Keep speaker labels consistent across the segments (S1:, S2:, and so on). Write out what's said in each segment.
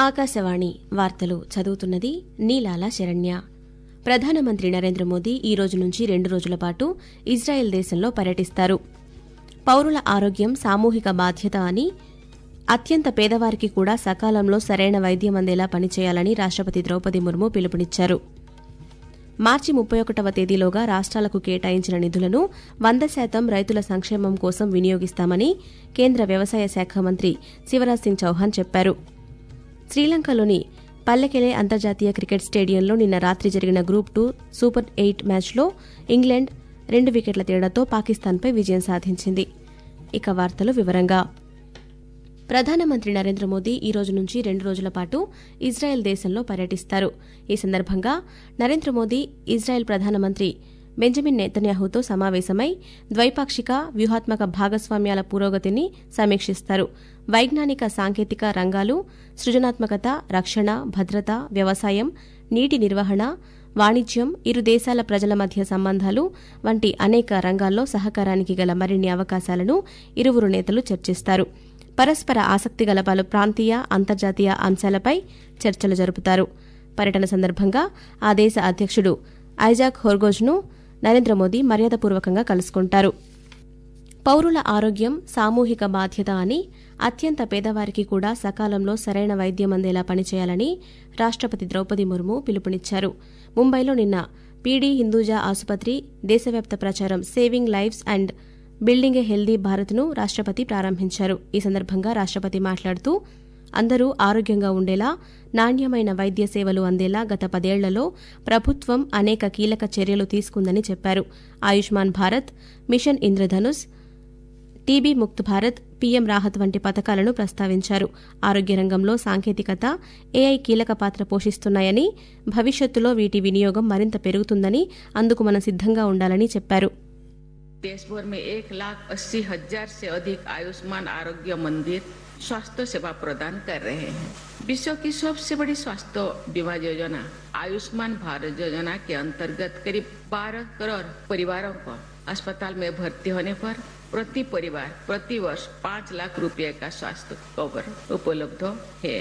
S1: ఆకాశవాణి వార్తలు చదువుతున్నది నీలాల శరణ్య ప్రధానమంత్రి నరేంద్ర మోదీ ఈ రోజు నుంచి రెండు రోజుల పాటు ఇజ్రాయెల్ దేశంలో పర్యటిస్తారు పౌరుల ఆరోగ్యం సామూహిక బాధ్యత అని అత్యంత పేదవారికి కూడా సకాలంలో సరైన వైద్యం అందేలా పనిచేయాలని రాష్టపతి ద్రౌపది ముర్ము పిలుపునిచ్చారు మార్చి ముప్పై ఒకటవ తేదీలోగా రాష్ట్రాలకు కేటాయించిన నిధులను వంద శాతం రైతుల సంక్షేమం కోసం వినియోగిస్తామని కేంద్ర వ్యవసాయ శాఖ మంత్రి శివరాజ్ సింగ్ చౌహాన్ చెప్పారు శ్రీలంకలోని పల్లెకెలే అంతర్జాతీయ క్రికెట్ స్టేడియంలో నిన్న రాత్రి జరిగిన గ్రూప్ టూ సూపర్ ఎయిట్ మ్యాచ్లో ఇంగ్లాండ్ రెండు వికెట్ల తేడాతో పాకిస్తాన్పై విజయం సాధించింది ఇక వార్తలు వివరంగా ప్రధానమంత్రి నరేంద్ర మోదీ ఈ రోజు నుంచి రెండు రోజుల పాటు ఇజ్రాయెల్ దేశంలో పర్యటిస్తారు ఈ సందర్భంగా నరేంద్ర మోదీ ఇజ్రాయెల్ ప్రధానమంత్రి బెంజమిన్ నెతన్యాహుతో సమావేశమై ద్వైపాక్షిక వ్యూహాత్మక భాగస్వామ్యాల పురోగతిని సమీక్షిస్తారు వైజ్ఞానిక సాంకేతిక రంగాలు సృజనాత్మకత రక్షణ భద్రత వ్యవసాయం నీటి నిర్వహణ వాణిజ్యం ఇరు దేశాల ప్రజల మధ్య సంబంధాలు వంటి అనేక రంగాల్లో సహకారానికి గల మరిన్ని అవకాశాలను ఇరువురు నేతలు చర్చిస్తారు పరస్పర ఆసక్తిగల పలు ప్రాంతీయ అంతర్జాతీయ అంశాలపై చర్చలు జరుపుతారు పర్యటన సందర్భంగా ఆ దేశ అధ్యక్షుడు ఐజాక్ హోర్గోజ్ను నరేంద్ర మోదీ మర్యాదపూర్వకంగా కలుసుకుంటారు పౌరుల ఆరోగ్యం సామూహిక బాధ్యత అని అత్యంత పేదవారికి కూడా సకాలంలో సరైన వైద్యం అందేలా పనిచేయాలని రాష్టపతి ద్రౌపది ముర్ము పిలుపునిచ్చారు ముంబైలో నిన్న పీడీ హిందూజా ఆసుపత్రి దేశవ్యాప్త ప్రచారం saving lives and building a healthy భారత్ను రాష్టపతి ప్రారంభించారు ఈ సందర్భంగా రాష్టపతి మాట్లాడుతూ అందరూ ఆరోగ్యంగా ఉండేలా నాణ్యమైన వైద్య సేవలు అందేలా గత పదేళ్లలో ప్రభుత్వం అనేక కీలక చర్యలు తీసుకుందని చెప్పారు Ayushman Bharat mission Indradhanush TB Mukt Bharat PM Rahat వంటి పథకాలను ప్రస్తావించారు ఆరోగ్య రంగంలో సాంకేతికత ఏఐ కీలక పాత్ర పోషిస్తున్నాయని భవిష్యత్తులో వీటి వినియోగం మరింత పెరుగుతుందని అందుకు మనం సిద్దంగా ఉండాలని చెప్పారు
S2: देश भर में एक लाख अस्सी हजार से अधिक आयुष्मान आरोग्य मंदिर स्वास्थ्य सेवा प्रदान कर रहे हैं विश्व की सबसे बड़ी स्वास्थ्य बीमा योजना आयुष्मान भारत योजना के अंतर्गत करीब 12 करोड़ परिवारों को अस्पताल में भर्ती होने पर प्रति परिवार प्रति वर्ष पाँच लाख रुपए का स्वास्थ्य कवर उपलब्ध है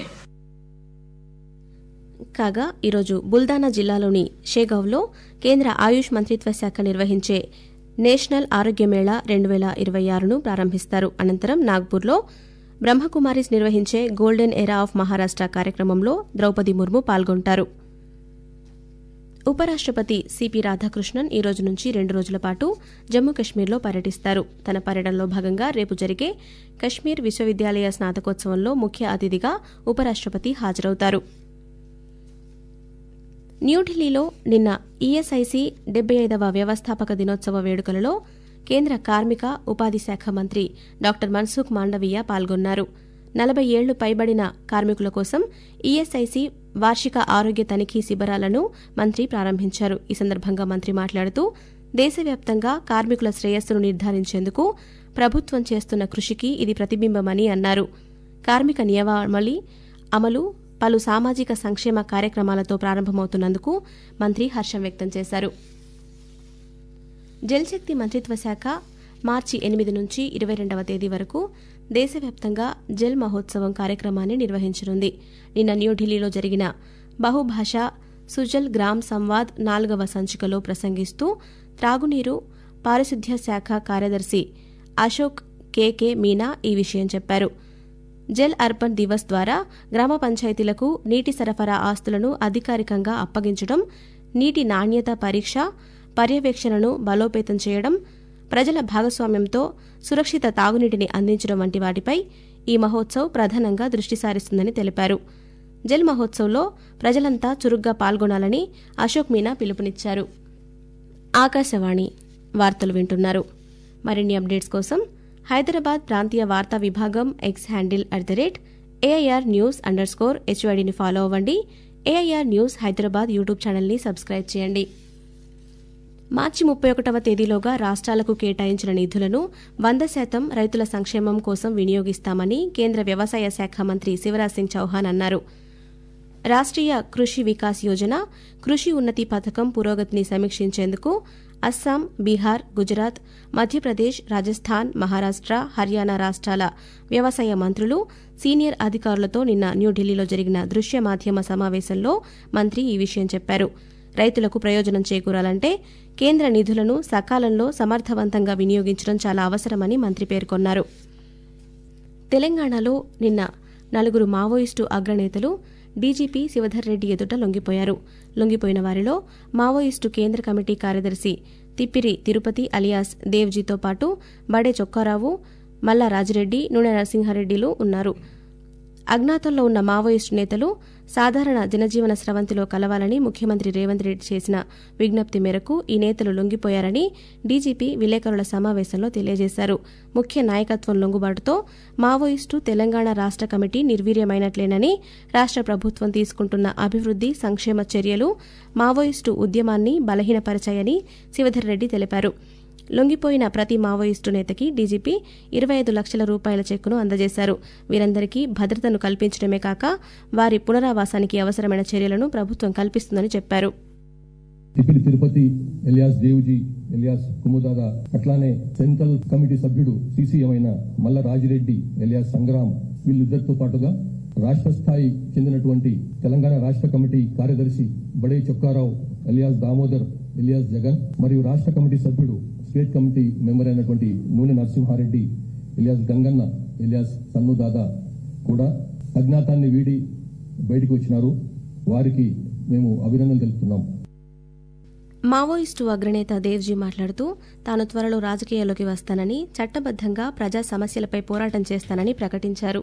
S1: కాగా ఈరోజు బుల్దానా జిల్లాలోని షేగవ్లో కేంద్ర ఆయుష్ మంత్రిత్వ శాఖ నిర్వహించే నేషనల్ ఆరోగ్య మేళా రెండు వేల ఇరవై ఆరును ప్రారంభిస్తారు అనంతరం నాగ్పూర్లో బ్రహ్మకుమారిస్ నిర్వహించే గోల్డెన్ ఎరా ఆఫ్ మహారాష్ట కార్యక్రమంలో ద్రౌపది ముర్ము పాల్గొంటారు ఉపరాష్టపతి సిపి రాధాకృష్ణన్ ఈ రోజు నుంచి రెండు రోజుల పాటు జమ్మూ కశ్మీర్లో పర్యటిస్తారు తన పర్యటనలో భాగంగా రేపు జరిగే కశ్మీర్ విశ్వవిద్యాలయ స్నాతకోత్సవంలో ముఖ్య అతిథిగా ఉపరాష్టపతి హాజరవుతారు న్యూఢిల్లీలో నిన్న ఈఎస్ఐసి డెబ్బై ఐదవ వ్యవస్థాపక దినోత్సవ వేడుకలలో కేంద్ర కార్మిక ఉపాధి శాఖ మంత్రి డాక్టర్ మన్సుఖ్ మాండవీయ పాల్గొన్నారు నలభై ఏళ్లు పైబడిన కార్మికుల కోసం ఈఎస్ఐసి వార్షిక ఆరోగ్య తనిఖీ శిబిరాలను మంత్రి ప్రారంభించారు ఈ సందర్భంగా మంత్రి మాట్లాడుతూ దేశవ్యాప్తంగా కార్మికుల శ్రేయస్సును నిర్ధారించేందుకు ప్రభుత్వం చేస్తున్న కృషికి ఇది ప్రతిబింబమని అన్నారు కార్మిక నియమావళి అమలు పలు సామాజిక సంక్షేమ కార్యక్రమాలతో ప్రారంభమవుతున్నందుకు మంత్రి హర్షం వ్యక్తం చేశారు జలశక్తి మంత్రిత్వ శాఖ మార్చి ఎనిమిది నుంచి ఇరవై రెండవ తేదీ వరకు దేశవ్యాప్తంగా జల్ మహోత్సవం కార్యక్రమాన్ని నిర్వహించనుంది నిన్న న్యూఢిల్లీలో జరిగిన బహుభాషా సుజల్ గ్రామ్ సంవాద్ నాలుగవ సంచికలో ప్రసంగిస్తూ త్రాగునీరు పారిశుద్ధ్య శాఖ కార్యదర్శి అశోక్ కెకే మీనా ఈ విషయం చెప్పారు జల్ అర్బన్ దివస్ ద్వారా గ్రామ పంచాయతీలకు నీటి సరఫరా ఆస్తులను అధికారికంగా అప్పగించడం నీటి నాణ్యత పరీక్ష పర్యవేక్షణను బలోపేతం చేయడం ప్రజల భాగస్వామ్యంతో సురక్షిత తాగునీటిని అందించడం వంటి వాటిపై ఈ మహోత్సవ్ ప్రధానంగా దృష్టి సారిస్తుందని తెలిపారు జల్ మహోత్సవ్లో ప్రజలంతా చురుగ్గా పాల్గొనాలని అశోక్ మీనా పిలుపునిచ్చారు ఆకాశవాణి వార్తలు వింటున్నారు మరిన్ని అప్డేట్స్ కోసం హైదరాబాద్ ప్రాంతీయ వార్తా విభాగం X handle at the rate AIR news underscore స్కోర్ హెచ్వైడిని ఫాలో అవ్వండి ఏఐఆర్ న్యూస్ హైదరాబాద్ యూట్యూబ్ ఛానల్ని సబ్స్క్రైబ్ చేయండి మార్చి ముప్పై ఒకటవ తేదీలోగా రాష్ట్రాలకు కేటాయించిన నిధులను వంద శాతం రైతుల సంక్షేమం కోసం వినియోగిస్తామని కేంద్ర వ్యవసాయ శాఖ మంత్రి శివరాజ్ సింగ్ చౌహాన్ అన్నారు రాష్ట్రీయ కృషి వికాస్ యోజన కృషి ఉన్నతి పథకం పురోగతిని సమీక్షించేందుకు అస్సాం బీహార్ గుజరాత్ మధ్యప్రదేశ్ రాజస్థాన్ మహారాష్ట హర్యానా రాష్ట్రాల వ్యవసాయ మంత్రులు సీనియర్ అధికారులతో నిన్న న్యూఢిల్లీలో జరిగిన దృశ్య మాధ్యమ సమావేశంలో మంత్రి ఈ విషయం చెప్పారు రైతులకు ప్రయోజనం చేకూరాలంటే కేంద్ర నిధులను సకాలంలో సమర్థవంతంగా వినియోగించడం చాలా అవసరమని మంత్రి పేర్కొన్నారు తెలంగాణలో నిన్న నలుగురు మావోయిస్టు అగ్రనేతలు డీజీపీ శివధర్ రెడ్డి ఎదుట లొంగిపోయారు లొంగిపోయిన వారిలో మావోయిస్టు కేంద్ర కమిటీ కార్యదర్శి తిప్పిరి తిరుపతి అలియాస్ దేవ్జీతో పాటు బడే చొక్కారావు మల్లా రాజిరెడ్డి నూనె నరసింహారెడ్డిలు ఉన్నారు అజ్ఞాతంలో ఉన్న మావోయిస్టు నేతలు సాధారణ జనజీవన స్రవంతిలో కలవాలని ముఖ్యమంత్రి రేవంత్ రెడ్డి చేసిన విజ్ఞప్తి మేరకు ఈ నేతలు లొంగిపోయారని డీజీపీ విలేకరుల సమావేశంలో తెలియజేశారు ముఖ్య నాయకత్వం లొంగుబాటుతో మావోయిస్టు తెలంగాణ రాష్ట కమిటీ నిర్వీర్యమైనట్లేనని రాష్ట ప్రభుత్వం తీసుకుంటున్న అభివృద్ది సంక్షేమ చర్యలు మావోయిస్టు ఉద్యమాన్ని బలహీనపరిచాయని శివధర్ రెడ్డి తెలిపారు లొంగిపోయిన ప్రతి మావోయిస్టు నేతకి డీజీపీ ఇరవై ఐదు లక్షల రూపాయల చెక్కును అందజేశారు వీరందరికీ భద్రతను కల్పించడమే కాక వారి పునరావాసానికి అవసరమైన చర్యలను ప్రభుత్వం కల్పిస్తుందని చెప్పారు
S3: తిప్పిలి తిరుపతి ఎలియాస్ దేవుజీ ఎలియాస్ కుముదాద అట్లానే సెంట్రల్ కమిటీ సభ్యుడు సీసీఎం అయిన మల్ల రాజిరెడ్డి ఎలియాస్ సంగ్రామ్ వీళ్ళిద్దరితో పాటుగా రాష్ట్ర స్థాయి చెందినటువంటి తెలంగాణ రాష్ట్ర కమిటీ కార్యదర్శి బడే చొక్కారావు ఎలియాస్ దామోదర్ ఎలియాస్ జగన్ మరియు రాష్ట్ర కమిటీ సభ్యుడు స్టేట్ కమిటీ మెంబర్ అయినటువంటి నూనె నరసింహారెడ్డి ఎలియాస్ గంగన్న ఎలియాస్ సన్ను దాదా కూడా అజ్ఞాతాన్ని వీడి బయటికి వచ్చినారు వారికి మేము అభినందనలు తెలుపుతున్నాం
S1: మావోయిస్టు అగ్రనేత దేవ్జీ మాట్లాడుతూ తాను త్వరలో రాజకీయాల్లోకి వస్తానని చట్టబద్దంగా ప్రజా సమస్యలపై పోరాటం చేస్తానని ప్రకటించారు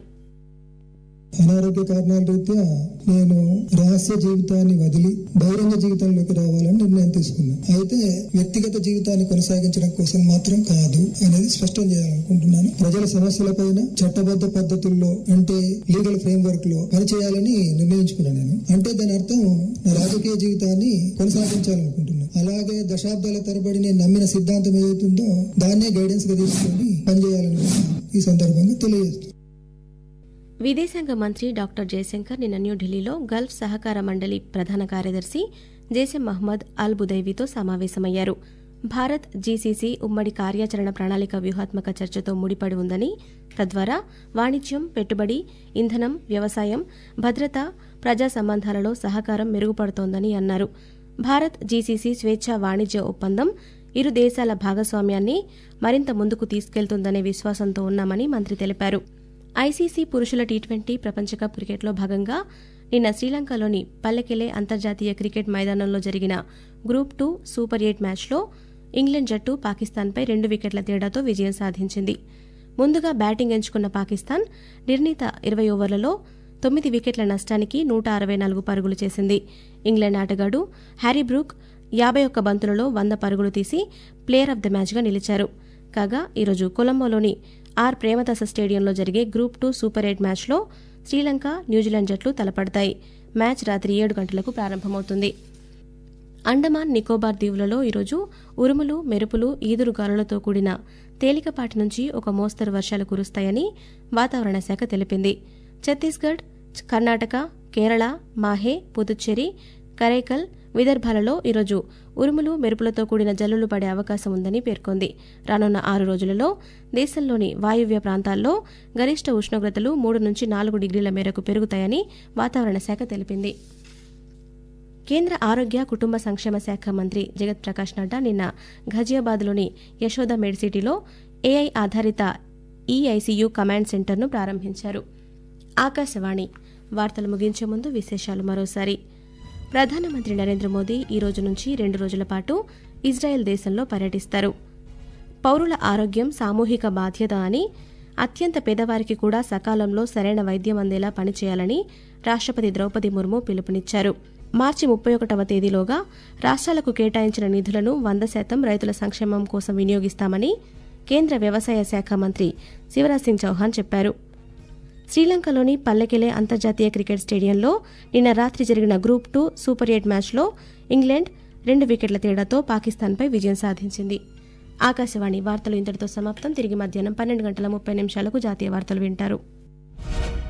S4: అనారోగ్య కారణాల రీత్యా నేను రహస్య జీవితాన్ని వదిలి బహిరంగ జీవితంలోకి రావాలని నిర్ణయం తీసుకున్నాను అయితే వ్యక్తిగత జీవితాన్ని కొనసాగించడం కోసం మాత్రం కాదు అనేది స్పష్టం చేయాలనుకుంటున్నాను ప్రజల సమస్యలపైన చట్టబద్ధ పద్ధతుల్లో అంటే లీగల్ ఫ్రేమ్ వర్క్ లో పనిచేయాలని నిర్ణయించుకున్నాను నేను అంటే దాని అర్థం నా రాజకీయ జీవితాన్ని కొనసాగించాలనుకుంటున్నాను అలాగే దశాబ్దాల తరబడి నేను నమ్మిన సిద్ధాంతం ఏదైతుందో దాన్నే గైడెన్స్ గా తీసుకొని పనిచేయాలని ఈ సందర్భంగా తెలియజేస్తున్నాను
S1: విదేశాంగ మంత్రి డాక్టర్ జయశంకర్ నిన్న న్యూఢిల్లీలో గల్ఫ్ సహకార మండలి ప్రధాన కార్యదర్శి జైసెం మహ్మద్ అల్ బుదైవీతో సమావేశమయ్యారు భారత్ జీసీసీ ఉమ్మడి కార్యాచరణ ప్రణాళిక వ్యూహాత్మక చర్చతో ముడిపడి ఉందని తద్వారా వాణిజ్యం పెట్టుబడి ఇంధనం వ్యవసాయం భద్రత ప్రజా సంబంధాలలో సహకారం మెరుగుపడుతోందని అన్నారు భారత్ జీసీసీ స్వేచ్ఛా వాణిజ్య ఒప్పందం ఇరు దేశాల భాగస్వామ్యాన్ని మరింత ముందుకు తీసుకెళ్తుందనే విశ్వాసంతో ఉన్నామని మంత్రి తెలిపారు ఐసీసీ పురుషుల టీ ట్వంటీ ప్రపంచకప్ క్రికెట్లో భాగంగా నిన్న శ్రీలంకలోని పల్లెకెలే అంతర్జాతీయ క్రికెట్ మైదానంలో జరిగిన గ్రూప్ టూ సూపర్ ఎయిట్ మ్యాచ్లో ఇంగ్లాండ్ జట్టు పాకిస్తాన్పై రెండు వికెట్ల తేడాతో విజయం సాధించింది ముందుగా బ్యాటింగ్ ఎంచుకున్న పాకిస్తాన్ నిర్ణీత ఇరవై ఓవర్లలో తొమ్మిది వికెట్ల నష్టానికి నూట అరవై నాలుగు పరుగులు చేసింది ఇంగ్లాండ్ ఆటగాడు హ్యారీ బ్రూక్ యాభై ఒక్క బంతులలో వంద పరుగులు తీసి ప్లేయర్ ఆఫ్ ద మ్యాచ్గా నిలిచారు కాగా ఈరోజు కొలంబోలోని ఆర్ ప్రేమదాస స్టేడియంలో జరిగే గ్రూప్ టూ సూపర్ ఎయిట్ మ్యాచ్లో శ్రీలంక న్యూజిలాండ్ జట్లు తలపడతాయి మ్యాచ్ రాత్రి ఏడు గంటలకు ప్రారంభమవుతుంది అండమాన్ నికోబార్ దీవులలో ఈరోజు ఉరుములు మెరుపులు ఈదురుగాలులతో కూడిన తేలికపాటి నుంచి ఒక మోస్తరు వర్షాలు కురుస్తాయని వాతావరణ శాఖ తెలిపింది ఛత్తీస్గఢ్ కర్ణాటక కేరళ మాహే పుదుచ్చేరి కరైకల్ విదర్భాలలో ఈరోజు ఉరుములు మెరుపులతో కూడిన జల్లులు పడే అవకాశం ఉందని పేర్కొంది రానున్న ఆరు రోజులలో దేశంలోని వాయువ్య ప్రాంతాల్లో గరిష్ట ఉష్ణోగ్రతలు మూడు నుంచి నాలుగు డిగ్రీల మేరకు పెరుగుతాయని వాతావరణ శాఖ తెలిపింది కేంద్ర ఆరోగ్య కుటుంబ సంక్షేమ శాఖ మంత్రి జగత్ ప్రకాష్ నడ్డా నిన్న ఘజియాబాద్లోని యశోద మెడ్సిటీలో ఏఐ ఆధారిత ఈఐసీయూ కమాండ్ సెంటర్ను ప్రారంభించారు ఆకాశవాణి వార్తలు ముగించే ముందు విశేషాలు మరోసారి ప్రధానమంత్రి నరేంద్ర మోదీ ఈ రోజు నుంచి రెండు రోజుల పాటు ఇజ్రాయెల్ దేశంలో పర్యటిస్తారు పౌరుల ఆరోగ్యం సామూహిక బాధ్యత అని అత్యంత పేదవారికి కూడా సకాలంలో సరైన వైద్యం అందేలా పనిచేయాలని రాష్ట్రపతి ద్రౌపది ముర్ము పిలుపునిచ్చారు మార్చి ముప్పై ఒకటవ తేదీలోగా రాష్ట్రాలకు కేటాయించిన నిధులను వంద శాతం రైతుల సంక్షేమం కోసం వినియోగిస్తామని కేంద్ర వ్యవసాయ శాఖ మంత్రి శివరాజ్ సింగ్ చౌహాన్ చెప్పారు శ్రీలంకలోని పల్లెకెలే అంతర్జాతీయ క్రికెట్ స్టేడియంలో నిన్న రాత్రి జరిగిన గ్రూప్ టూ సూపర్ ఎయిట్ మ్యాచ్లో ఇంగ్లాండ్ రెండు వికెట్ల తేడాతో పాకిస్తాన్పై విజయం సాధించింది ఆకాశవాణి వార్తలు ఇంతటితో సమాప్తం తిరిగి మధ్యాహ్నం పన్నెండు గంటల ముప్పై నిమిషాలకు జాతీయ వార్తలు వింటారు